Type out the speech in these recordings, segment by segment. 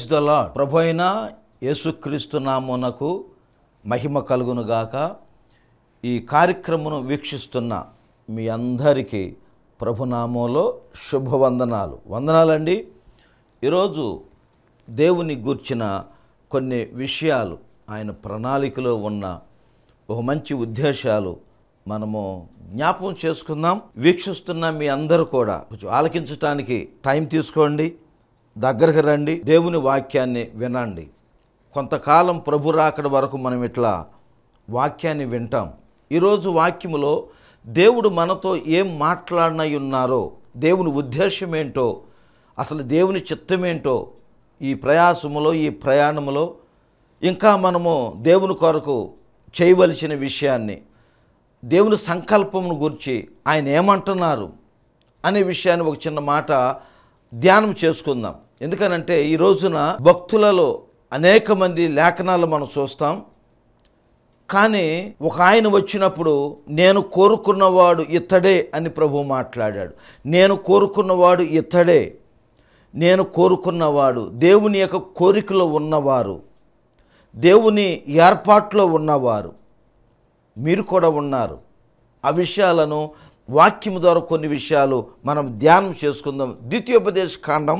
praise the lord ప్రభు అయిన యేసుక్రీస్తు నామునకు మహిమ కలుగునుగాక ఈ కార్యక్రమను వీక్షిస్తున్న మీ అందరికీ ప్రభునామంలో శుభవందనాలు వందనాలండి ఈరోజు దేవుని గూర్చిన కొన్ని విషయాలు ఆయన ప్రణాళికలో ఉన్న ఒక మంచి ఉద్దేశాలు మనము జ్ఞాపకం చేసుకుందాం వీక్షిస్తున్న మీ అందరూ కూడా కొంచెం ఆలకించటానికి టైం తీసుకోండి దగ్గరకు రండి దేవుని వాక్యాన్ని వినండి కొంతకాలం ప్రభు రాకడ వరకు మనం ఇట్లా వాక్యాన్ని వింటాం ఈరోజు వాక్యములో దేవుడు మనతో ఏం మాట్లాడినై ఉన్నారో దేవుని ఉద్దేశం ఏంటో అసలు దేవుని చిత్తమేంటో ఈ ప్రయాసములో ఈ ప్రయాణములో ఇంకా మనము దేవుని కొరకు చేయవలసిన విషయాన్ని దేవుని సంకల్పమును గురించి ఆయన ఏమంటున్నారు అనే విషయాన్ని ఒక చిన్న మాట ధ్యానం చేసుకుందాం ఎందుకనంటే ఈ రోజున భక్తులలో అనేక మంది లేఖనాలు మనం చూస్తాం కానీ ఒక ఆయన వచ్చినప్పుడు నేను కోరుకున్నవాడు ఇతడే అని ప్రభు మాట్లాడాడు నేను కోరుకున్నవాడు ఇతడే నేను కోరుకున్నవాడు దేవుని యొక్క కోరికలో ఉన్నవారు దేవుని ఏర్పాట్లో ఉన్నవారు మీరు కూడా ఉన్నారు ఆ విషయాలను వాక్యం ద్వారా కొన్ని విషయాలు మనం ధ్యానం చేసుకుందాం ద్వితీయోపదేశ కాండం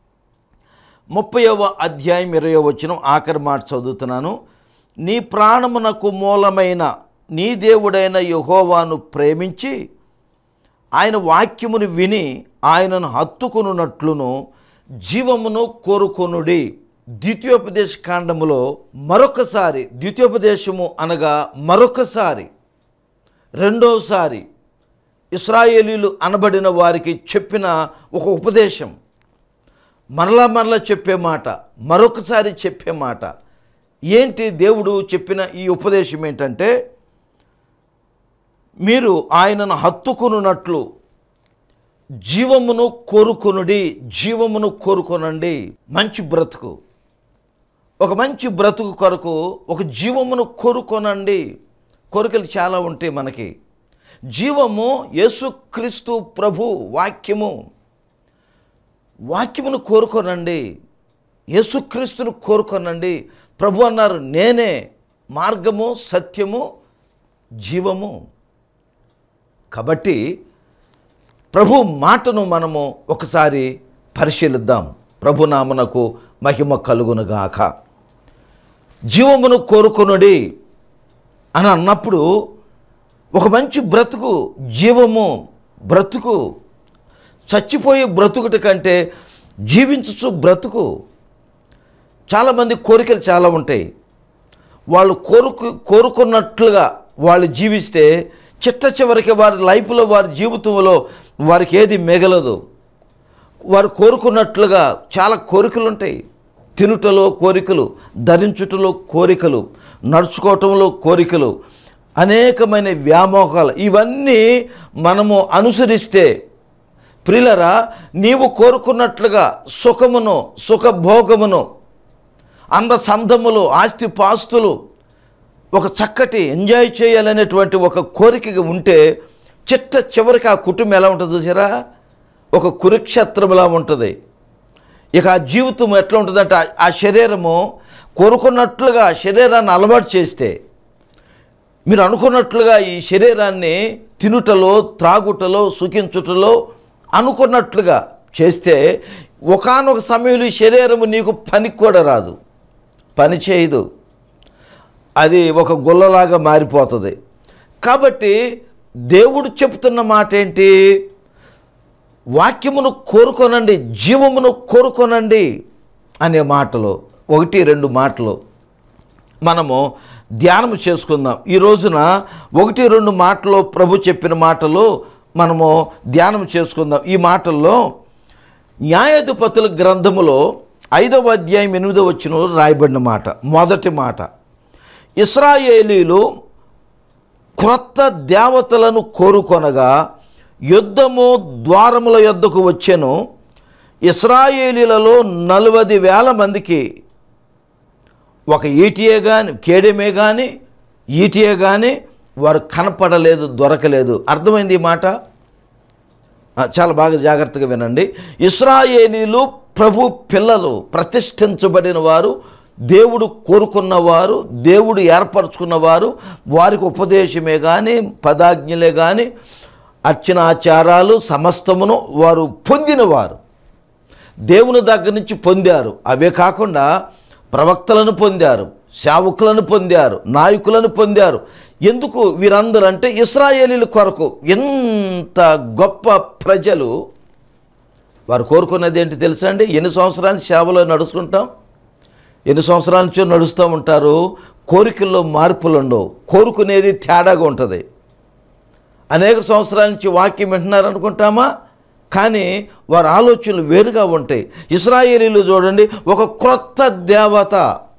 ముప్పైవ అధ్యాయం ఇరవై వచ్చిన ఆఖరి మాట చదువుతున్నాను నీ ప్రాణమునకు మూలమైన నీ దేవుడైన యహోవాను ప్రేమించి ఆయన వాక్యమును విని ఆయనను హత్తుకొనున్నట్లును జీవమును కోరుకొనుడి ద్వితీయోపదేశ కాండములో మరొకసారి ద్వితీయోపదేశము అనగా మరొకసారి రెండోసారి ఇస్రాయేలీలు అనబడిన వారికి చెప్పిన ఒక ఉపదేశం మరలా మరలా చెప్పే మాట మరొకసారి చెప్పే మాట ఏంటి దేవుడు చెప్పిన ఈ ఉపదేశం ఏంటంటే మీరు ఆయనను హత్తుకున్నట్లు జీవమును కోరుకొనుడి జీవమును కోరుకొనండి మంచి బ్రతుకు ఒక మంచి బ్రతుకు కొరకు ఒక జీవమును కోరుకొనండి కోరికలు చాలా ఉంటాయి మనకి జీవము యేసుక్రీస్తు ప్రభు వాక్యము వాక్యమును కోరుకోనండి యేసుక్రీస్తును కోరుకోనండి ప్రభు అన్నారు నేనే మార్గము సత్యము జీవము కాబట్టి ప్రభు మాటను మనము ఒకసారి పరిశీలిద్దాం ప్రభునామనకు మహిమ కలుగునుగాక జీవమును కోరుకొనుడి అని అన్నప్పుడు ఒక మంచి బ్రతుకు జీవము బ్రతుకు చచ్చిపోయే బ్రతుకుటి కంటే జీవించచ్చు బ్రతుకు చాలామంది కోరికలు చాలా ఉంటాయి వాళ్ళు కోరుకు కోరుకున్నట్లుగా వాళ్ళు జీవిస్తే చిట్ట చివరికి వారి లైఫ్లో వారి జీవితంలో వారికి ఏది మిగలదు వారు కోరుకున్నట్లుగా చాలా కోరికలు ఉంటాయి తినుటలో కోరికలు ధరించుటలో కోరికలు నడుచుకోవటంలో కోరికలు అనేకమైన వ్యామోహాలు ఇవన్నీ మనము అనుసరిస్తే ప్రిలరా నీవు కోరుకున్నట్లుగా సుఖమును సుఖభోగమును అందసందములు ఆస్తి పాస్తులు ఒక చక్కటి ఎంజాయ్ చేయాలనేటువంటి ఒక కోరిక ఉంటే చిట్ట చివరికి ఆ కుటుంబం ఎలా ఉంటుంది చూసారా ఒక కురుక్షేత్రంలా ఉంటుంది ఇక ఆ జీవితం ఎట్లా ఉంటుందంటే ఆ- ఆ శరీరము కోరుకున్నట్లుగా ఆ శరీరాన్ని అలవాటు చేస్తే మీరు అనుకున్నట్లుగా ఈ శరీరాన్ని తినుటలో త్రాగుటలో సుఖించుటలో అనుకున్నట్లుగా చేస్తే ఒకానొక సమయంలో ఈ శరీరము నీకు పనికి కూడా రాదు పని చేయదు అది ఒక గుల్లలాగా మారిపోతుంది కాబట్టి దేవుడు చెప్తున్న మాట ఏంటి వాక్యమును కోరుకొనండి జీవమును కోరుకొనండి అనే మాటలు ఒకటి రెండు మాటలు మనము ధ్యానం చేసుకుందాం ఈ రోజున ఒకటి రెండు మాటలు ప్రభు చెప్పిన మాటలు మనము ధ్యానం చేసుకుందాం ఈ మాటల్లో న్యాయాధిపతుల గ్రంథములో ఐదవ అధ్యాయం ఎనిమిదవ వచ్చిన రాయబడిన మాట మొదటి మాట ఇస్రాయేలీలు క్రొత్త దేవతలను కోరుకొనగా యుద్ధము ద్వారముల యొద్దకు వచ్చెను ఇస్రాయేలీలలో నలభై వేల మందికి ఒక ఈటీఏ కానీ కేడమే కానీ ఈటీఏ కానీ వారు కనపడలేదు దొరకలేదు అర్థమైంది ఈ మాట ఆ, చాలా బాగా జాగ్రత్తగా వినండి ఇస్రాయేలీలు ప్రభు పిల్లలు ప్రతిష్ఠించబడిన వారు దేవుడు కోరుకున్నవారు దేవుడు ఏర్పరచుకున్నవారు వారికి ఉపదేశమే కానీ పదాజ్ఞలే కానీ అర్చనాచారాలు సమస్తమును వారు పొందినవారు దేవుని దగ్గర నుంచి పొందారు అవే కాకుండా ప్రవక్తలను పొందారు సేవకులను పొందారు నాయకులను పొందారు ఎందుకు వీరందరూ అంటే ఇస్రాయేలీల కొరకు ఎంత గొప్ప ప్రజలు వారు కోరుకున్నది ఏంటి తెలుసా అండి ఎన్ని సంవత్సరాలు సేవలో నడుచుకుంటాం ఎన్ని సంవత్సరాల నుంచి నడుస్తూ ఉంటారు కోరికల్లో మార్పులు ఉండవు కోరుకునేది తేడాగా ఉంటుంది అనేక సంవత్సరాల నుంచి వాక్యం వింటున్నారు అనుకుంటామా కానీ వారి ఆలోచనలు వేరుగా ఉంటాయి ఇస్రాయేలీలు చూడండి ఒక క్రొత్త దేవత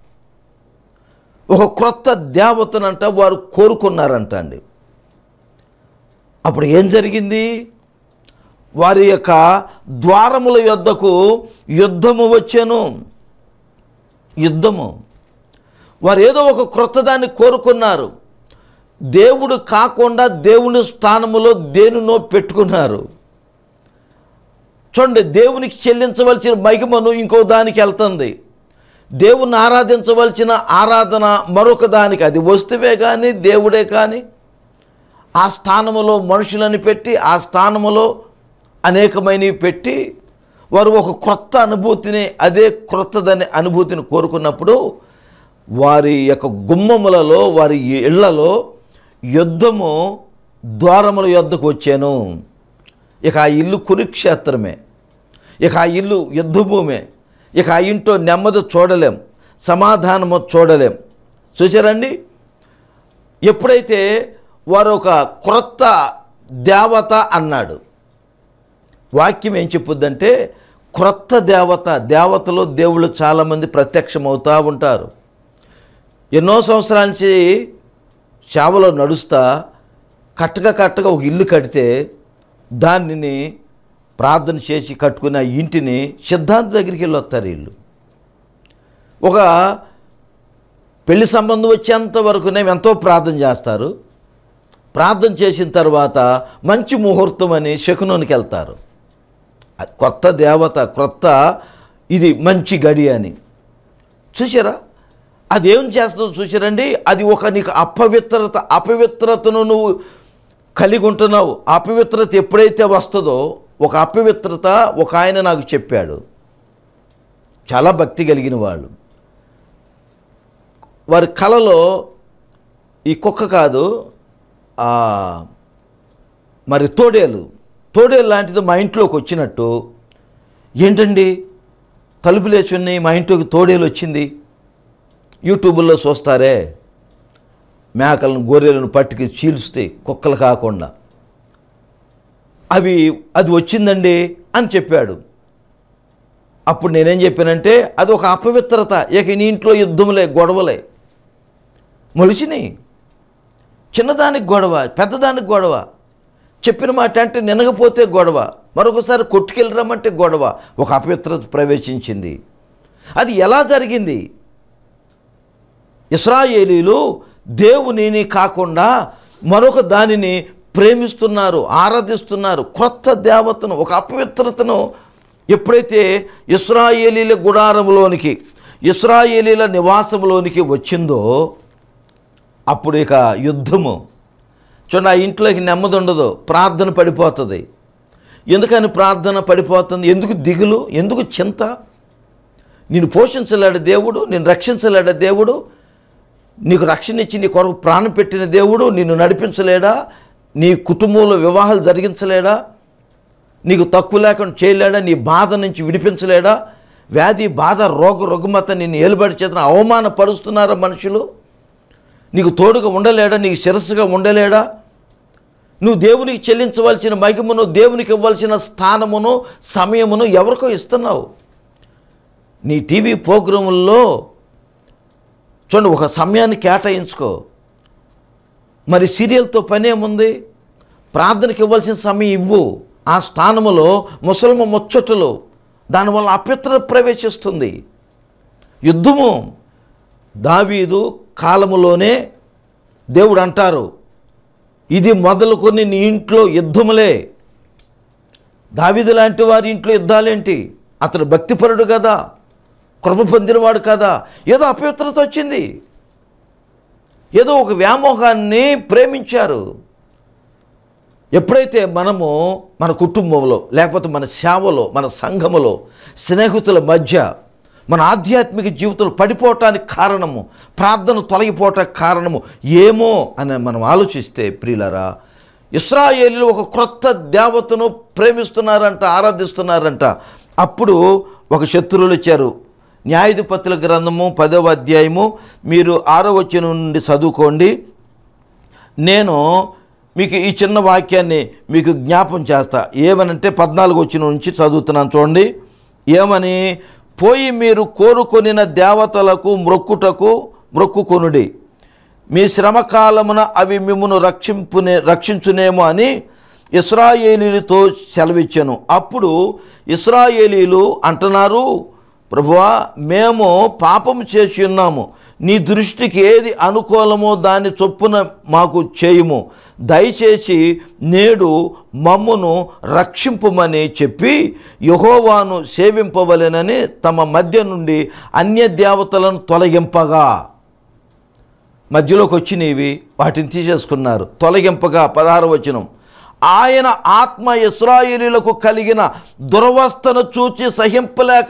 ఒక క్రొత్త దేవతనంట వారు కోరుకున్నారంట అండి అప్పుడు ఏం జరిగింది వారి యొక్క ద్వారముల యొద్దకు యుద్ధము వచ్చాను యుద్ధము వారు ఏదో ఒక క్రొత్త దాన్ని కోరుకున్నారు దేవుడు కాకుండా దేవుని స్థానములో దేనినో పెట్టుకున్నారు చూడండి దేవునికి చెల్లించవలసిన మహిమను ఇంకో దానికి వెళ్తుంది దేవుణ్ణి ఆరాధించవలసిన ఆరాధన మరొక దానికి అది వస్తువే కానీ దేవుడే కానీ ఆ స్థానములో మనుషులని పెట్టి ఆ స్థానములో అనేకమైనవి పెట్టి వారు ఒక క్రొత్త అనుభూతిని అదే క్రొత్తదనే అనుభూతిని కోరుకున్నప్పుడు వారి యొక్క గుమ్మములలో వారి ఇళ్లలో యుద్ధము ద్వారముల యొద్దకు వచ్చాను ఇక ఆ ఇల్లు కురుక్షేత్రమే ఇక ఆ ఇల్లు యుద్ధభూమే ఇక ఆ ఇంట్లో నెమ్మది చూడలేం సమాధానము చూడలేం చూసారండి ఎప్పుడైతే వారు ఒక క్రొత్త దేవత అన్నాడు వాక్యం ఏం చెప్పుద్దంటే క్రొత్త దేవత దేవతలో దేవుళ్ళు చాలామంది ప్రత్యక్షమవుతూ ఉంటారు ఎన్నో సంవత్సరాల నుంచి సేవలో నడుస్తా కట్టగా కట్టగా ఒక ఇల్లు కడితే దానిని ప్రార్థన చేసి కట్టుకున్న ఆ ఇంటిని సిద్ధాంత దగ్గరికి వెళ్ళి వస్తారు వీళ్ళు ఒక పెళ్లి సంబంధం వచ్చేంత వరకునే ఎంతో ప్రార్థన చేస్తారు ప్రార్థన చేసిన తర్వాత మంచి ముహూర్తం అని శకునోనికి వెళ్తారు అది కొత్త దేవత క్రొత్త ఇది మంచి గడి అని చూసారా అది ఏం చేస్తుందో చూసారండి అది ఒక నీకు అపవిత్రత అపవిత్రతను నువ్వు కలిగి ఉంటున్నావు అపవిత్రత ఎప్పుడైతే వస్తుందో ఒక అపవిత్రత ఒక ఆయన నాకు చెప్పాడు చాలా భక్తి కలిగిన వాళ్ళు వారి కళలో ఈ కుక్క కాదు ఆ, మరి తోడేలు తోడేలు లాంటిది మా ఇంట్లోకి వచ్చినట్టు ఏంటండి తలుపులు వేసి ఉన్నాయి మా ఇంట్లోకి తోడేలు వచ్చింది యూట్యూబ్లో చూస్తారే మేకలను గొర్రెలను పట్టుకి చీల్స్తే కుక్కలు కాకుండా అవి అది వచ్చిందండి అని చెప్పాడు అప్పుడు నేనేం చెప్పానంటే అది ఒక అపవిత్రత ఇక నీ ఇంట్లో యుద్ధములే గొడవలే మొలిచినాయి చిన్నదానికి గొడవ పెద్దదానికి గొడవ చెప్పిన మాట అంటే నినగపోతే గొడవ మరొకసారి కొట్టుకెళ్ళరమంటే గొడవ ఒక అపవిత్రత ప్రవేశించింది అది ఎలా జరిగింది ఇస్రాయేలీలు దేవునిని కాకుండా మరొక దానిని ప్రేమిస్తున్నారు ఆరాధిస్తున్నారు కొత్త దేవతను ఒక అపవిత్రతను ఎప్పుడైతే ఇస్రాయేలీల గుడారంలోనికి ఇస్రాయేలీల నివాసంలోనికి వచ్చిందో అప్పుడు ఇక యుద్ధము చూడండి ఆ ఇంట్లోకి నెమ్మది ఉండదు ప్రార్థన పడిపోతుంది ఎందుకని ప్రార్థన పడిపోతుంది ఎందుకు దిగులు ఎందుకు చింత నేను పోషించలేడు దేవుడు నేను రక్షించలేడా దేవుడు నీకు రక్షణ ఇచ్చి నీ కొరకు ప్రాణం పెట్టిన దేవుడు నిన్ను నడిపించలేడా నీ కుటుంబంలో వివాహాలు జరిగించలేడా నీకు తక్కువ లేకుండా చేయలేడా నీ బాధ నుంచి విడిపించలేడా వ్యాధి బాధ రోగ రుగ్మత నిన్ను ఏలుబడి చేతన అవమానపరుస్తున్నారా మనుషులు నీకు తోడుగా ఉండలేడా నీకు శిరస్సుగా ఉండలేడా నువ్వు దేవునికి చెల్లించవలసిన మహిమను దేవునికి ఇవ్వాల్సిన స్థానమును సమయమును ఎవరికో ఇస్తున్నావు నీ టీవీ ప్రోగ్రాముల్లో చూడండి ఒక సమయాన్ని కేటాయించుకో మరి సీరియల్తో పని ఏముంది ప్రార్థనకి ఇవ్వాల్సిన సమయం ఇవ్వు ఆ స్థానములో ముసలమ ముచ్చటలు దానివల్ల అపిత్ర ప్రవేశిస్తుంది యుద్ధము దావీదు కాలములోనే దేవుడు అంటారు ఇది మొదలుకొని నీ ఇంట్లో యుద్ధములే దావిదు లాంటి వారి ఇంట్లో యుద్ధాలేంటి అతడు భక్తిపరుడు కదా కృప పొందినవాడు కదా ఏదో అపవిత్రత వచ్చింది ఏదో ఒక వ్యామోహాన్ని ప్రేమించారు ఎప్పుడైతే మనము మన కుటుంబంలో లేకపోతే మన సేవలో మన సంఘములో స్నేహితుల మధ్య మన ఆధ్యాత్మిక జీవితంలో పడిపోవటానికి కారణము ప్రార్థన తొలగిపోవటానికి కారణము ఏమో అని మనం ఆలోచిస్తే ప్రియులరా ఇస్రాయేలీలు ఒక క్రొత్త దేవతను ప్రేమిస్తున్నారంట ఆరాధిస్తున్నారంట అప్పుడు ఒక శత్రువులు ఇచ్చారు న్యాయాధిపతుల గ్రంథము పదవ అధ్యాయము మీరు ఆరో వచనం నుండి చదువుకోండి నేను మీకు ఈ చిన్న వాక్యాన్ని మీకు జ్ఞాపం చేస్తా ఏమనంటే పద్నాలుగు వచ్చిన నుంచి చదువుతున్నాను చూడండి ఏమని పోయి మీరు కోరుకొనిన దేవతలకు మ్రొక్కుటకు మ్రొక్కుకొనుడి మీ శ్రమకాలమున అవి మిమ్మను రక్షింపునే రక్షించునేమో అని ఇస్రాయేలీలతో సెలవిచ్చాను అప్పుడు ఇస్రాయేలీలు అంటున్నారు ప్రభువా మేము పాపం చేసి ఉన్నాము నీ దృష్టికి ఏది అనుకూలమో దాని చొప్పున మాకు చేయుము దయచేసి నేడు మమ్మును రక్షింపుమని చెప్పి యహోవాను సేవింపవలెనని తమ మధ్య నుండి అన్య దేవతలను తొలగింపగా మధ్యలోకి వచ్చినవి వాటిని తీసేసుకున్నారు తొలగింపగా పదహారు వచనం ఆయన ఆత్మ ఇస్రాయేలీలకు కలిగిన దురవస్థను చూచి సహింపలేక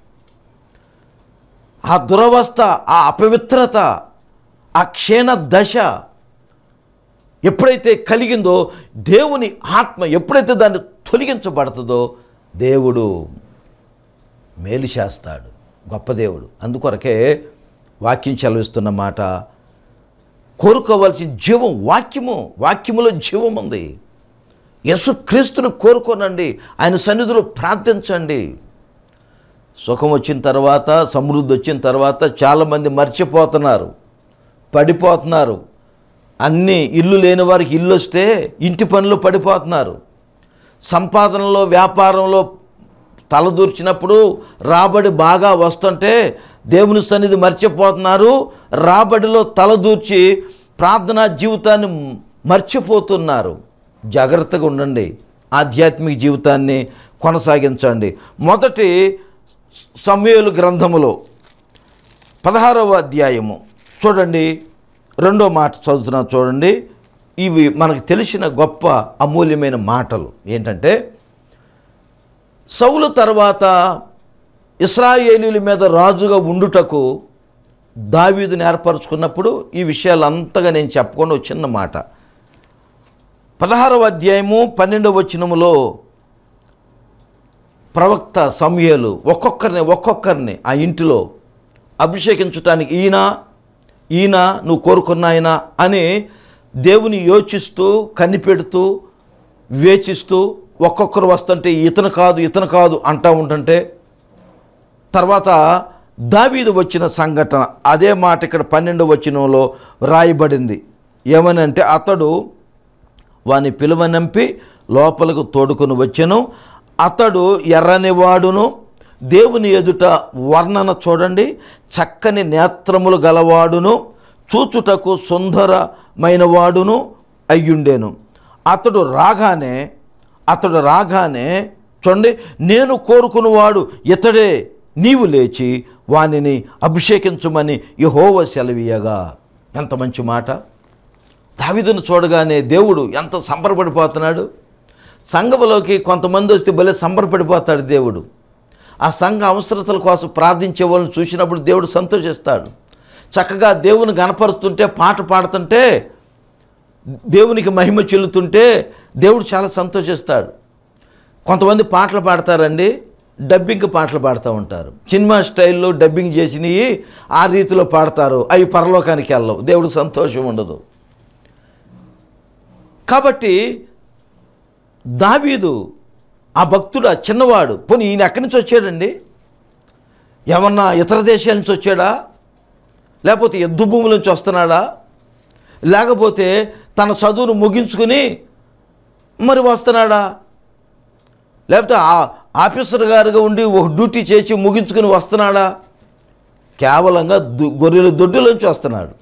ఆ దురవస్థ ఆ అపవిత్రత ఆ క్షీణ దశ ఎప్పుడైతే కలిగిందో దేవుని ఆత్మ ఎప్పుడైతే దాన్ని తొలగించబడుతుందో దేవుడు మేలు చేస్తాడు గొప్ప దేవుడు అందుకొరకే వాక్యం చదివిస్తున్న మాట కోరుకోవాల్సిన జీవం వాక్యము వాక్యములో జీవం ఉంది యేసుక్రీస్తును కోరుకోనండి ఆయన సన్నిధిలో ప్రార్థించండి సుఖం వచ్చిన తర్వాత సమృద్ధి వచ్చిన తర్వాత చాలామంది మర్చిపోతున్నారు పడిపోతున్నారు అన్ని ఇల్లు లేని వారికి ఇల్లు వస్తే ఇంటి పనులు పడిపోతున్నారు సంపాదనలో వ్యాపారంలో తలదూర్చినప్పుడు రాబడి బాగా వస్తుంటే దేవుని సన్నిధి మర్చిపోతున్నారు రాబడిలో తలదూర్చి ప్రార్థనా జీవితాన్ని మర్చిపోతున్నారు జాగ్రత్తగా ఉండండి ఆధ్యాత్మిక జీవితాన్ని కొనసాగించండి మొదటి సమయలు గ్రంథములో పదహారవ అధ్యాయము చూడండి రెండో మాట చదువుతున్నా చూడండి ఇవి మనకు తెలిసిన గొప్ప అమూల్యమైన మాటలు ఏంటంటే సౌలు తర్వాత ఇస్రాయేలీల మీద రాజుగా ఉండుటకు దావీదుని ఏర్పరచుకున్నప్పుడు ఈ విషయాలు అంతగా నేను చెప్పకుండా ఒక చిన్న మాట పదహారవ అధ్యాయము పన్నెండవ వచనములో ప్రవక్త సమయలు ఒక్కొక్కరిని ఒక్కొక్కరిని ఆ ఇంటిలో అభిషేకించటానికి ఈయన ఈయన నువ్వు కోరుకున్న ఆయన అని దేవుని యోచిస్తూ కనిపెడుతూ వివేచిస్తూ ఒక్కొక్కరు వస్తుంటే ఇతను కాదు ఇతను కాదు అంటూ ఉంటుంటే తర్వాత దావీదు వచ్చిన సంఘటన అదే మాట ఇక్కడ పన్నెండు వచనంలో రాయబడింది ఏమని అంటే అతడు వాని పిలువనంపి లోపలకు తోడుకొని వచ్చెను అతడు ఎర్రనివాడును దేవుని ఎదుట వర్ణన చూడండి చక్కని నేత్రములు గలవాడును చూచుటకు సుందరమైన వాడును అయ్యుండేను అతడు రాగానే అతడు రాగానే చూడండి నేను కోరుకున్నవాడు ఇతడే నీవు లేచి వానిని అభిషేకించమని యహోవ సెలవీయగా ఎంత మంచి మాట దావిదును చూడగానే దేవుడు ఎంత సంబరపడిపోతున్నాడు సంఘములోకి కొంతమంది వస్తే భలే సంబరపడిపోతాడు దేవుడు ఆ సంఘ అవసరతల కోసం ప్రార్థించే వాళ్ళని చూసినప్పుడు దేవుడు సంతోషిస్తాడు చక్కగా దేవుని గనపరుస్తుంటే పాట పాడుతుంటే దేవునికి మహిమ చెల్లుతుంటే దేవుడు చాలా సంతోషిస్తాడు కొంతమంది పాటలు పాడతారండి డబ్బింగ్ పాటలు పాడుతూ ఉంటారు సినిమా స్టైల్లో డబ్బింగ్ చేసినవి ఆ రీతిలో పాడతారు అవి పరలోకానికి వెళ్ళవు దేవుడికి సంతోషం ఉండదు కాబట్టి దావీదు ఆ భక్తుడు ఆ చిన్నవాడు పోనీ ఈయన ఎక్కడి నుంచి వచ్చాడండి ఏమన్నా ఇతర దేశాల నుంచి వచ్చాడా లేకపోతే యుద్ధ భూముల నుంచి వస్తున్నాడా లేకపోతే తన చదువును ముగించుకుని మరి వస్తున్నాడా లేకపోతే ఆ ఆఫీసర్ గారుగా ఉండి ఒక డ్యూటీ చేసి ముగించుకుని వస్తున్నాడా కేవలంగా దు గొర్రెల దొడ్డులోంచి వస్తున్నాడు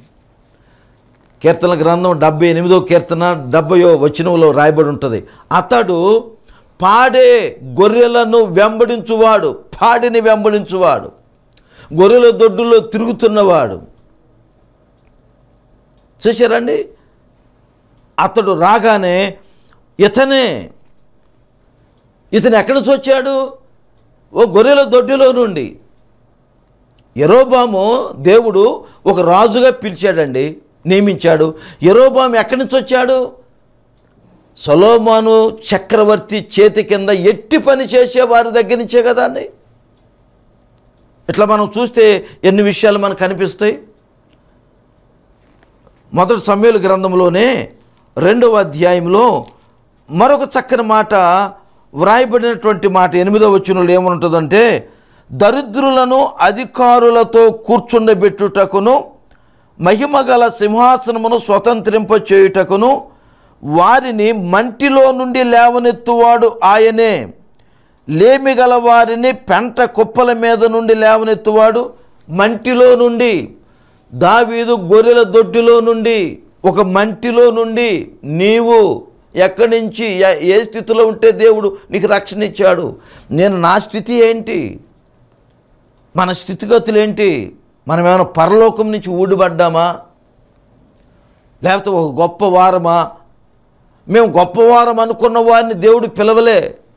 కీర్తన గ్రంథం డెబ్బై ఎనిమిదో కీర్తన డెబ్బయో వచనంలో రాయబడి ఉంటుంది అతడు పాడే గొర్రెలను వెంబడించువాడు పాడిని వెంబడించువాడు గొర్రెల దొడ్డులో తిరుగుతున్నవాడు చూశారండి అతడు రాగానే ఇతనే ఇతను ఎక్కడి నుంచి వచ్చాడు ఓ గొర్రెల దొడ్డిలో నుండి ఎరోబాము దేవుడు ఒక రాజుగా పిలిచాడండి నియమించాడు ఎరోబాము ఎక్కడి నుంచి వచ్చాడు సొలోమాను చక్రవర్తి చేతి కింద ఎట్టి పని చేసే వారి దగ్గర నుంచే కదా అండి ఇట్లా మనం చూస్తే ఎన్ని విషయాలు మనకు కనిపిస్తాయి మొదటి సమయాల గ్రంథంలోనే రెండవ అధ్యాయంలో మరొక చక్కని మాట వ్రాయబడినటువంటి మాట ఎనిమిదవ వచనంలో ఏముంటుందంటే దరిద్రులను అధికారులతో కూర్చుండబెట్టుటకును మహిమగల సింహాసనమును స్వతంత్రింప చేయుటకును వారిని మంటిలో నుండి లేవనెత్తువాడు ఆయనే లేమిగల వారిని పెంట కుప్పల మీద నుండి లేవనెత్తువాడు మంటిలో నుండి దావీదు గొర్రెల దొడ్డిలో నుండి ఒక మంటిలో నుండి నీవు ఎక్కడి నుంచి ఎ- ఏ స్థితిలో ఉంటే దేవుడు నీకు రక్షణ ఇచ్చాడు నేను నా స్థితి ఏంటి మన స్థితిగతులు ఏంటి మనం ఏమైనా పరలోకం నుంచి ఊడిపడ్డామా లేకపోతే ఒక గొప్ప వారమా మేము గొప్పవారం అనుకున్న వారిని దేవుడు పిలవలే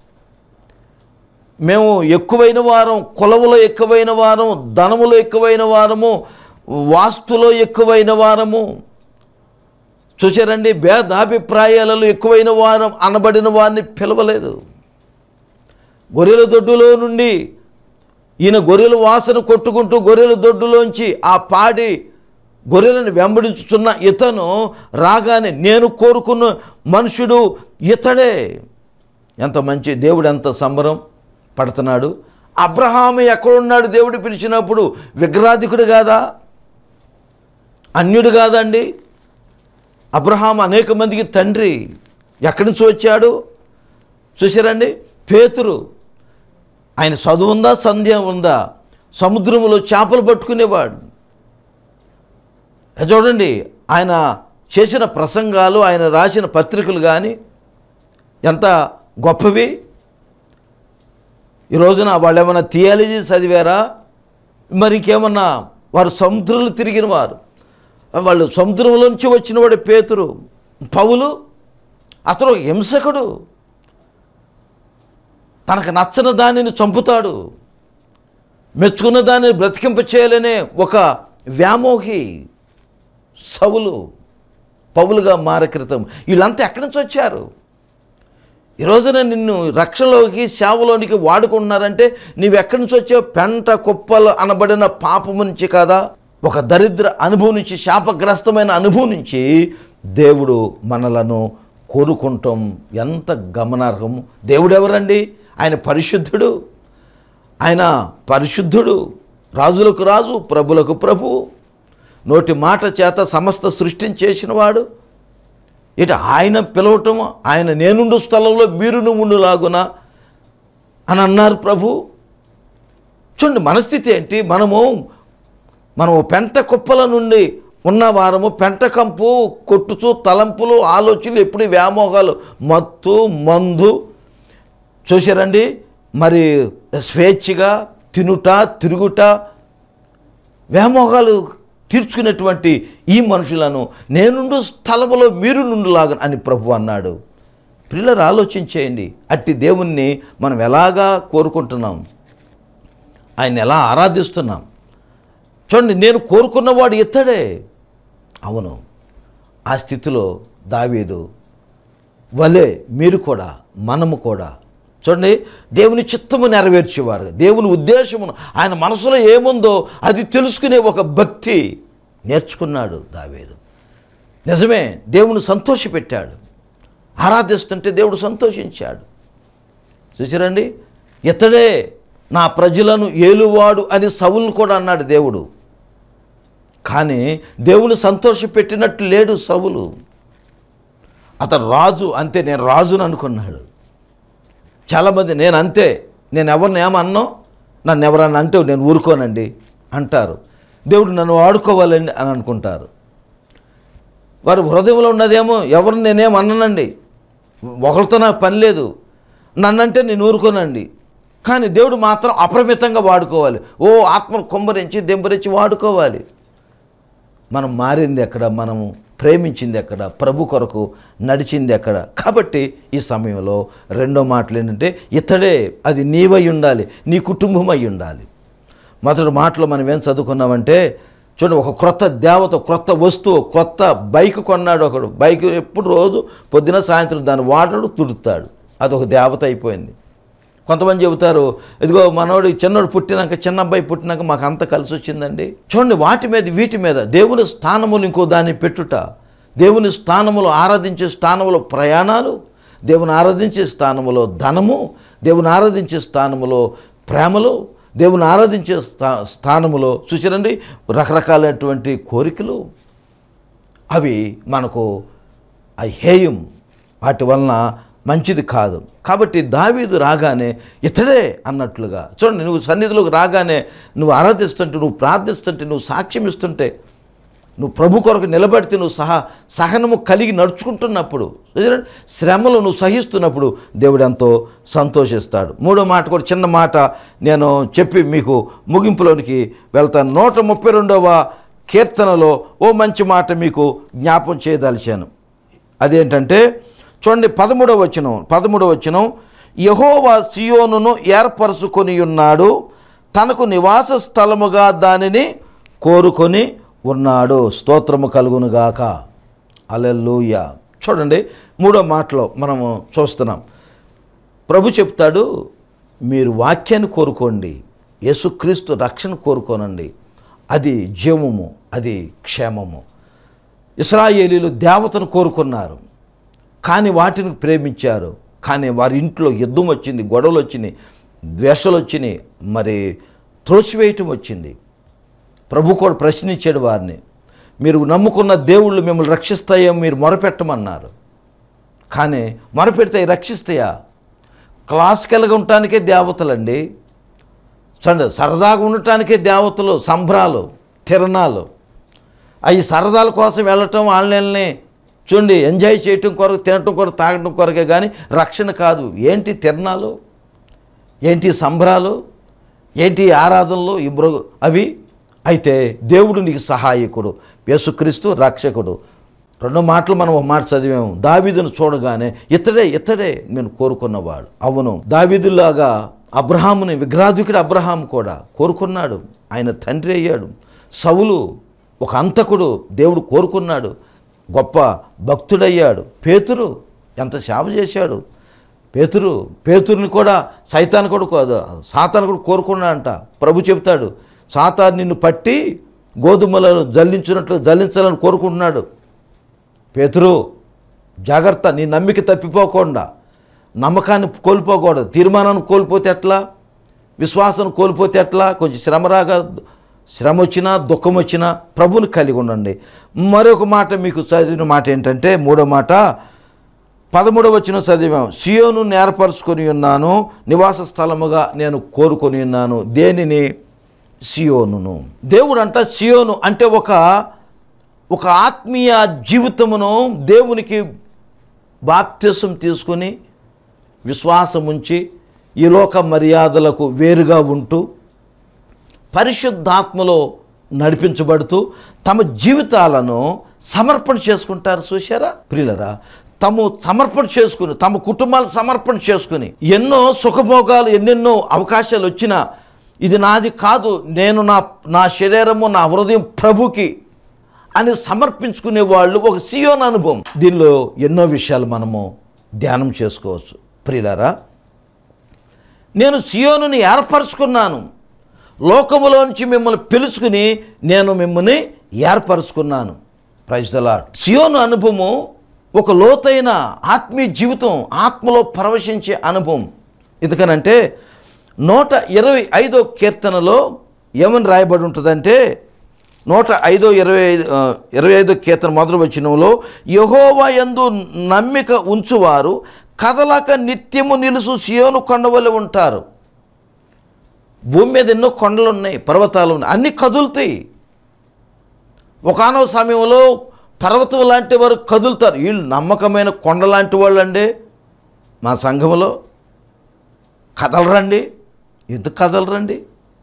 మేము ఎక్కువైన వారం కులములో ఎక్కువైన వారం ధనములో ఎక్కువైన వారము వాస్తులో ఎక్కువైన వారము చూసారండి భేదాభిప్రాయాలలో ఎక్కువైన వారం అనబడిన వారిని పిలవలేదు గొర్రెల దొడ్డులో నుండి ఈయన గొర్రెల వాసన కొట్టుకుంటూ గొర్రెల దొడ్డులోంచి ఆ పాడి గొర్రెలను వెంబడించుతున్న ఇతను రాగానే నేను కోరుకున్న మనుషుడు ఇతడే ఎంత మంచి దేవుడు ఎంత సంబరం పడుతున్నాడు అబ్రహాము ఎక్కడున్నాడు దేవుడు పిలిచినప్పుడు విగ్రహాధికుడు కాదా అన్యుడు కాదండి అబ్రహాం అనేక మందికి తండ్రి ఎక్కడి నుంచి వచ్చాడు చూసారండి పేతురు ఆయన చదువు ఉందా సంధ్య ఉందా సముద్రంలో చేపలు పట్టుకునేవాడు అది చూడండి ఆయన చేసిన ప్రసంగాలు ఆయన రాసిన పత్రికలు కానీ ఎంత గొప్పవి ఈ రోజున వాళ్ళు ఏమైనా థియాలజీ చదివారా మరి ఇంకేమన్నా వారు సముద్రంలో తిరిగిన వారు వాళ్ళు సముద్రంలోంచి వచ్చిన వాడు పేతురు పౌలు అతను ఒక హింసకుడు తనకు నచ్చని దానిని చంపుతాడు మెచ్చుకున్న దానిని బ్రతికింప చేయాలనే ఒక వ్యామోహి సవులు పౌలుగా మారే క్రితం వీళ్ళంతా ఎక్కడి నుంచి వచ్చారు ఈ రోజున నిన్ను రక్షణలోకి సేవలోనికి వాడుకుంటున్నారంటే నీవు ఎక్కడి నుంచి వచ్చావు పెంట కుప్పలు అనబడిన పాపము నుంచి కదా ఒక దరిద్ర అనుభవం నుంచి శాపగ్రస్తమైన అనుభవం నుంచి దేవుడు మనలను కోరుకుంటాం ఎంత గమనార్హము దేవుడు ఎవరండి ఆయన పరిశుద్ధుడు ఆయన పరిశుద్ధుడు రాజులకు రాజు ప్రభులకు ప్రభువు నోటి మాట చేత సమస్త సృష్టిని చేసినవాడు ఇటు ఆయన పిలవటం ఆయన నేనుండు స్థలంలో మీరు ఉండులాగునా అని అన్నారు ప్రభు చూడండి మన స్థితి ఏంటి మనము మనము పెంట కుప్పల నుండి ఉన్న వారము పెంట కంపు కొట్టుచు తలంపులు ఆలోచనలు ఎప్పుడు వ్యామోహాలు మత్తు మందు చూశారండి మరి స్వేచ్ఛగా తినుట తిరుగుట వ్యామోహాలు తీర్చుకునేటువంటి ఈ మనుషులను నేనుండు స్థలములో మీరు నుండులాగా అని ప్రభు అన్నాడు పిల్లలు ఆలోచించేయండి అట్టి దేవుణ్ణి మనం ఎలాగా కోరుకుంటున్నాం ఆయన ఎలా ఆరాధిస్తున్నాం చూడండి నేను కోరుకున్నవాడు ఇతడే అవును ఆ స్థితిలో దావీదు వలే మీరు కూడా మనము కూడా చూడండి దేవుని చిత్తము నెరవేర్చేవారు దేవుని ఉద్దేశమును ఆయన మనసులో ఏముందో అది తెలుసుకునే ఒక భక్తి నేర్చుకున్నాడు దావేదు నిజమే దేవుని సంతోషపెట్టాడు ఆరాధిస్తుంటే దేవుడు సంతోషించాడు చూసారండి ఇతడే నా ప్రజలను ఏలువాడు అని సవులను కూడా అన్నాడు దేవుడు కానీ దేవుని సంతోషపెట్టినట్టు లేడు సవులు అతను రాజు అంతే నేను రాజుని అనుకున్నాడు చాలామంది నేను అంతే నేను ఎవరిని ఏమన్నో నన్ను ఎవరన్నా అంటే నేను ఊరుకోనండి అంటారు దేవుడు నన్ను వాడుకోవాలండి అని అనుకుంటారు వారి హృదయంలో ఉన్నదేమో ఎవరిని నేనేం అన్నానండి ఒకరితో నాకు పని లేదు నన్నంటే నేను ఊరుకోనండి కానీ దేవుడు మాత్రం అపరిమితంగా వాడుకోవాలి ఓ ఆత్మను కొమ్మరించి దెంబరించి వాడుకోవాలి మనం మారింది ఎక్కడ మనము ప్రేమించింది ఎక్కడ ప్రభు కొరకు నడిచింది ఎక్కడ కాబట్టి ఈ సమయంలో రెండో మాటలు ఏంటంటే ఇతడే అది నీవై ఉండాలి నీ కుటుంబం అయి ఉండాలి మొదటి మాటలో మనం ఏం చదువుకున్నామంటే చూడండి ఒక క్రొత్త దేవత క్రొత్త వస్తువు కొత్త బైక్ కొన్నాడు ఒకడు బైక్ ఎప్పుడు రోజు పొద్దున సాయంత్రం దాన్ని వాడడు తుడుతాడు అదొక దేవత అయిపోయింది కొంతమంది చెబుతారు ఇదిగో మనోడు చిన్నోడు పుట్టినాక చిన్న అబ్బాయి పుట్టినాక మాకు అంత కలిసి వచ్చిందండి చూడండి వాటి మీద వీటి మీద దేవుని స్థానములు ఇంకో దాన్ని పెట్టుట దేవుని స్థానములు ఆరాధించే స్థానములో ప్రయాణాలు దేవుని ఆరాధించే స్థానములో ధనము దేవుని ఆరాధించే స్థానములో ప్రేమలు దేవుని ఆరాధించే స్థా స్థానములో చూసారండి రకరకాలైనటువంటి కోరికలు అవి మనకు ఆ హేయం వాటి వలన మంచిది కాదు కాబట్టి దావీదు రాగానే ఇతడే అన్నట్లుగా చూడండి నువ్వు సన్నిధిలోకి రాగానే నువ్వు ఆరాధిస్తుంటే నువ్వు ప్రార్థిస్తుంటే నువ్వు సాక్ష్యం ఇస్తుంటే నువ్వు ప్రభు కొరకు నిలబడితే నువ్వు సహా సహనము కలిగి నడుచుకుంటున్నప్పుడు చూడండి, శ్రమలు నువ్వు సహిస్తున్నప్పుడు దేవుడు ఎంతో సంతోషిస్తాడు మూడో మాట కూడా చిన్న మాట నేను చెప్పి మీకు ముగింపులోనికి వెళ్తాను నూట ముప్పై రెండవ కీర్తనలో ఓ మంచి మాట మీకు జ్ఞాపం చేయదలిచాను అదేంటంటే చూడండి పదమూడవ వచనం పదమూడవ వచనం యహోవా సియోనును ఏర్పరచుకొని ఉన్నాడు తనకు నివాస స్థలముగా దానిని కోరుకొని ఉన్నాడు స్తోత్రము కలుగునుగాక అలెల్లుయ చూడండి మూడో మాటలో మనము చూస్తున్నాం ప్రభు చెప్తాడు మీరు వాక్యాన్ని కోరుకోండి యేసుక్రీస్తు రక్షణ కోరుకోనండి అది జీవము అది క్షేమము ఇస్రాయేలీలు దేవతను కోరుకున్నారు కానీ వాటిని ప్రేమించారు కానీ వారి ఇంట్లో యుద్ధం వచ్చింది గొడవలు వచ్చినాయి ద్వేషాలు వచ్చినాయి మరి త్రోసివేయటం వచ్చింది ప్రభు కూడా ప్రశ్నించాడు వారిని మీరు నమ్ముకున్న దేవుళ్ళు మిమ్మల్ని రక్షిస్తాయో మీరు మొరపెట్టమన్నారు కానీ మొరపెడితే అవి రక్షిస్తాయా క్లాసికల్గా ఉండటానికే దేవతలండి చూడండి సరదాగా ఉండటానికే దేవతలు సంబరాలు తిరణాలు అవి సరదాల కోసం వెళ్ళటం ఆన్లైన్ని చూడండి ఎంజాయ్ చేయటం కొరకు తినటం కొరకు తాగటం కొరకే కానీ రక్షణ కాదు ఏంటి తిరణాలు ఏంటి సంబరాలు ఏంటి ఆరాధనలు ఈ మృగ అవి అయితే దేవుడు నీకు సహాయకుడు యేసుక్రీస్తు రక్షకుడు రెండో మాటలు మనం ఒక మాట చదివాము దావీదును చూడగానే ఇతడే ఇతడే నేను కోరుకున్నవాడు అవును దావీదులాగా అబ్రహాముని విగ్రాధికుడు అబ్రహాం కూడా కోరుకున్నాడు ఆయన తండ్రి అయ్యాడు సవులు ఒక అంతకుడు దేవుడు కోరుకున్నాడు గొప్ప భక్తుడయ్యాడు పేతురు ఎంత సేవ చేశాడు పేతురు పేతురుని కూడా సైతాన్ని కూడా కో- సాతాను కూడా కోరుకున్నాడంట ప్రభు చెప్తాడు సాతాను నిన్ను పట్టి గోధుమలను జల్లించినట్లు జల్లించాలని కోరుకుంటున్నాడు పేతురు జాగ్రత్త నీ నమ్మిక తప్పిపోకుండా నమ్మకాన్ని కోల్పోకూడదు తీర్మానాన్ని కోల్పోతే ఎట్లా విశ్వాసం కోల్పోతే ఎట్లా కొంచెం శ్రమ రాగా శ్రమ వచ్చినా దుఃఖం వచ్చినా ప్రభుని కలిగి ఉండండి మరొక మాట మీకు చదివిన మాట ఏంటంటే మూడో మాట పదమూడవ వచ్చిన చదివాం సియోను నేర్పరచుకొని ఉన్నాను నివాస స్థలముగా నేను కోరుకొని ఉన్నాను దేనిని సియోనును దేవుడు అంట సియోను అంటే ఒక ఒక ఆత్మీయ జీవితమును దేవునికి బాప్త్యసం తీసుకొని విశ్వాసం ఉంచి ఈ లోక మర్యాదలకు వేరుగా ఉంటూ పరిశుద్ధాత్మలో నడిపించబడుతూ తమ జీవితాలను సమర్పణ చేసుకుంటారు చూశారా ప్రియులరా తము సమర్పణ చేసుకుని తమ కుటుంబాలు సమర్పణ చేసుకుని ఎన్నో సుఖభోగాలు ఎన్నెన్నో అవకాశాలు వచ్చినా ఇది నాది కాదు నేను నా నా శరీరము నా హృదయం ప్రభుకి అని సమర్పించుకునే వాళ్ళు ఒక సియోన్ అనుభవం దీనిలో ఎన్నో విషయాలు మనము ధ్యానం చేసుకోవచ్చు ప్రియులారా నేను సియోనుని ఏర్పరచుకున్నాను లోకములోంచి మిమ్మల్ని పిలుచుకుని నేను మిమ్మల్ని ఏర్పరచుకున్నాను ప్రైజ్దలాడ్ సియోను అనుభవము ఒక లోతైన ఆత్మీయ జీవితం ఆత్మలో పరవశించే అనుభవం ఎందుకనంటే నూట ఇరవై ఐదో కీర్తనలో ఏమని రాయబడి ఉంటుందంటే నూట ఐదో ఇరవై ఐదు ఆ, ఇరవై ఐదో కీర్తన మొదలు వచ్చినంలో యహోవా యందు నమ్మిక ఉంచువారు కదలక నిత్యము నిలుసు సియోను కొండవలె ఉంటారు భూమి మీద ఎన్నో కొండలు ఉన్నాయి పర్వతాలు ఉన్నాయి అన్నీ కదులుతాయి ఒకనొక సమయంలో పర్వతం లాంటి వారు కదులుతారు వీళ్ళు నమ్మకమైన కొండ లాంటి వాళ్ళు అండి మా సంఘంలో కదలరండి ఎందుకు కదలరండి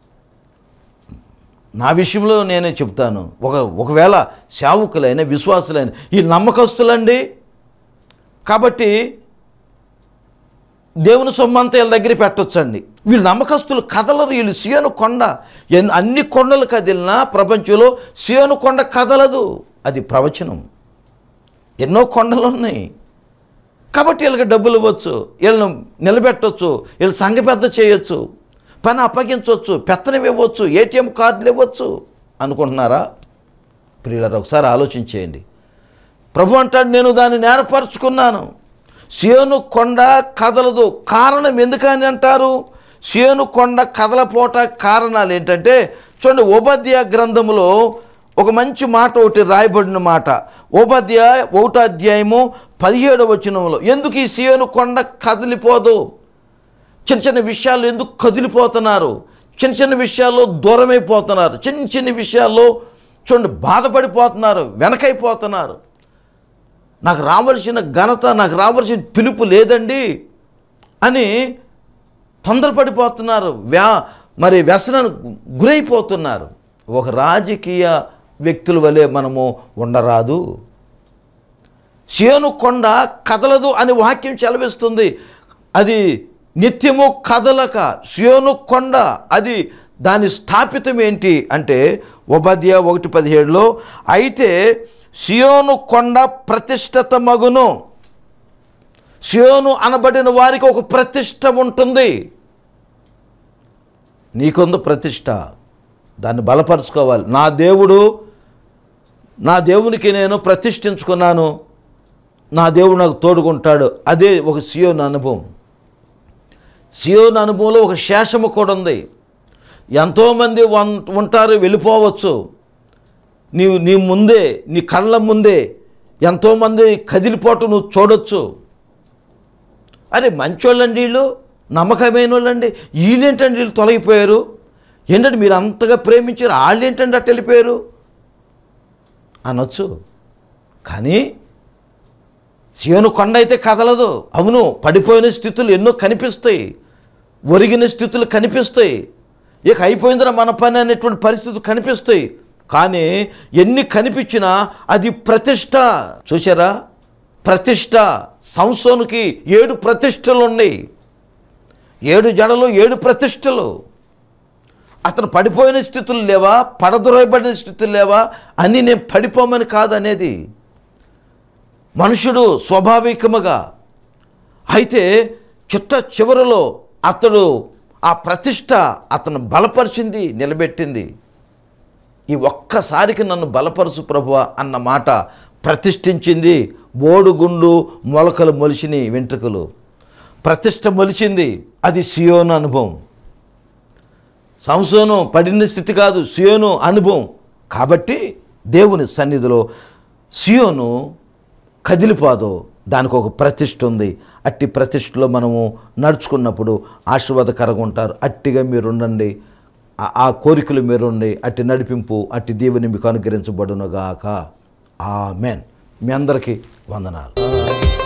నా విషయంలో నేనే చెప్తాను ఒక ఒకవేళ సేవకులైన విశ్వాసులైన ఈ నమ్మకస్తులండి కాబట్టి దేవుని సొమ్మంతా వీళ్ళ దగ్గర పెట్టొచ్చండి వీళ్ళు నమ్మకస్తులు కదలరు వీళ్ళు సియోను కొండ ఎన్- అన్ని కొండలు కదిలినా ప్రపంచంలో సియోను కొండ కదలదు అది ప్రవచనం ఎన్నో కొండలు ఉన్నాయి కాబట్టి వీళ్ళకి డబ్బులు ఇవ్వచ్చు వీళ్ళని నిలబెట్టవచ్చు వీళ్ళు సంఘ పెద్ద చేయొచ్చు పని అప్పగించవచ్చు పెత్తనం ఇవ్వచ్చు ఏటీఎం కార్డులు ఇవ్వచ్చు అనుకుంటున్నారా ప్రియులరు ఒకసారి ఆలోచించేయండి ప్రభు అంటాడు నేను దాన్ని నేరపరుచుకున్నాను సియోను కొండ కదలదు కారణం ఎందుకని అంటారు సియోను కొండ కదలపోట కారణాలు ఏంటంటే చూడండి ఉపధ్య గ్రంథములో ఒక మంచి మాట ఒకటి రాయబడిన మాట ఉపధ్య ఒకటో అధ్యాయము పదిహేడు వచనంలో ఎందుకు ఈ సియోను కొండ కదిలిపోదు చిన్న చిన్న విషయాలు ఎందుకు కదిలిపోతున్నారు చిన్న చిన్న విషయాల్లో దూరమైపోతున్నారు చిన్న చిన్న విషయాల్లో చూడండి బాధపడిపోతున్నారు వెనకైపోతున్నారు నాకు రావాల్సిన ఘనత నాకు రావాల్సిన పిలుపు లేదండి అని తొందరపడిపోతున్నారు వ్యా మరి వ్యసనానికి గురైపోతున్నారు ఒక రాజకీయ వ్యక్తుల వలె మనము ఉండరాదు సియోను కొండ కదలదు అని వాక్యం చెలవిస్తుంది అది నిత్యము కదలక సియోను కొండ అది దాని స్థాపితం ఏంటి అంటే ఉపాధ్యాయ ఒకటి పదిహేడులో అయితే సియోను కొండ ప్రతిష్ఠిత మగును సియోను అనబడిన వారికి ఒక ప్రతిష్ట ఉంటుంది నీకుంది ప్రతిష్ట దాన్ని బలపరుచుకోవాలి నా దేవుడు నా దేవునికి నేను ప్రతిష్ఠించుకున్నాను నా దేవుడు నాకు తోడుకుంటాడు అదే ఒక సియోన్ అనుభవం సియోన్ అనుభవంలో ఒక శేషము కూడా ఉంది ఎంతోమంది వన్ ఉంటారు వెళ్ళిపోవచ్చు నీవు నీ ముందే నీ కళ్ళ ముందే ఎంతోమంది కదిలిపోవటం నువ్వు చూడొచ్చు అరే మంచోళ్ళండి వీళ్ళు నమ్మకమైన వాళ్ళండి వీళ్ళేంటండి వీళ్ళు తొలగిపోయారు ఏంటంటే మీరు అంతగా ప్రేమించారు వాళ్ళు ఏంటండి అట్ట వెళ్ళిపోయారు అనొచ్చు కానీ శివను కొండ అయితే కదలదు అవును పడిపోయిన స్థితులు ఎన్నో కనిపిస్తాయి ఒరిగిన స్థితులు కనిపిస్తాయి ఇక అయిపోయిందిరా మన పని అనేటువంటి పరిస్థితులు కనిపిస్తాయి కానీ ఎన్ని కనిపించినా అది ప్రతిష్ట చూసారా ప్రతిష్ట సంసోనుకి ఏడు ప్రతిష్టలు ఉన్నాయి ఏడు జడలు ఏడు ప్రతిష్టలు అతను పడిపోయిన స్థితులు లేవా పడదొరబడిన స్థితులు లేవా అని నేను పడిపోమని కాదు అనేది మనుషుడు స్వాభావికముగా అయితే చిట్ట చివరిలో అతడు ఆ ప్రతిష్ట అతను బలపరిచింది నిలబెట్టింది ఈ ఒక్కసారికి నన్ను బలపరుచు ప్రభువ అన్న మాట ప్రతిష్ఠించింది బోడుగుండు మొలకలు మొలిచిని వెంట్రుకలు ప్రతిష్ట మొలిచింది అది సియోను అనుభవం సంసోను పడిన స్థితి కాదు సియోను అనుభవం కాబట్టి దేవుని సన్నిధిలో సియోను కదిలిపోదు దానికి ఒక ప్రతిష్ఠ ఉంది అట్టి ప్రతిష్టలో మనము నడుచుకున్నప్పుడు ఆశీర్వాదకరంగా ఉంటారు అట్టిగా మీరు ఉండండి ఆ- ఆ కోరికలు మీరు ఉండి అట్టి నడిపింపు అట్టి దేవుని మీకు అనుగ్రహించబడునుగాక ఆమెన్ మీ అందరికీ వందనాలు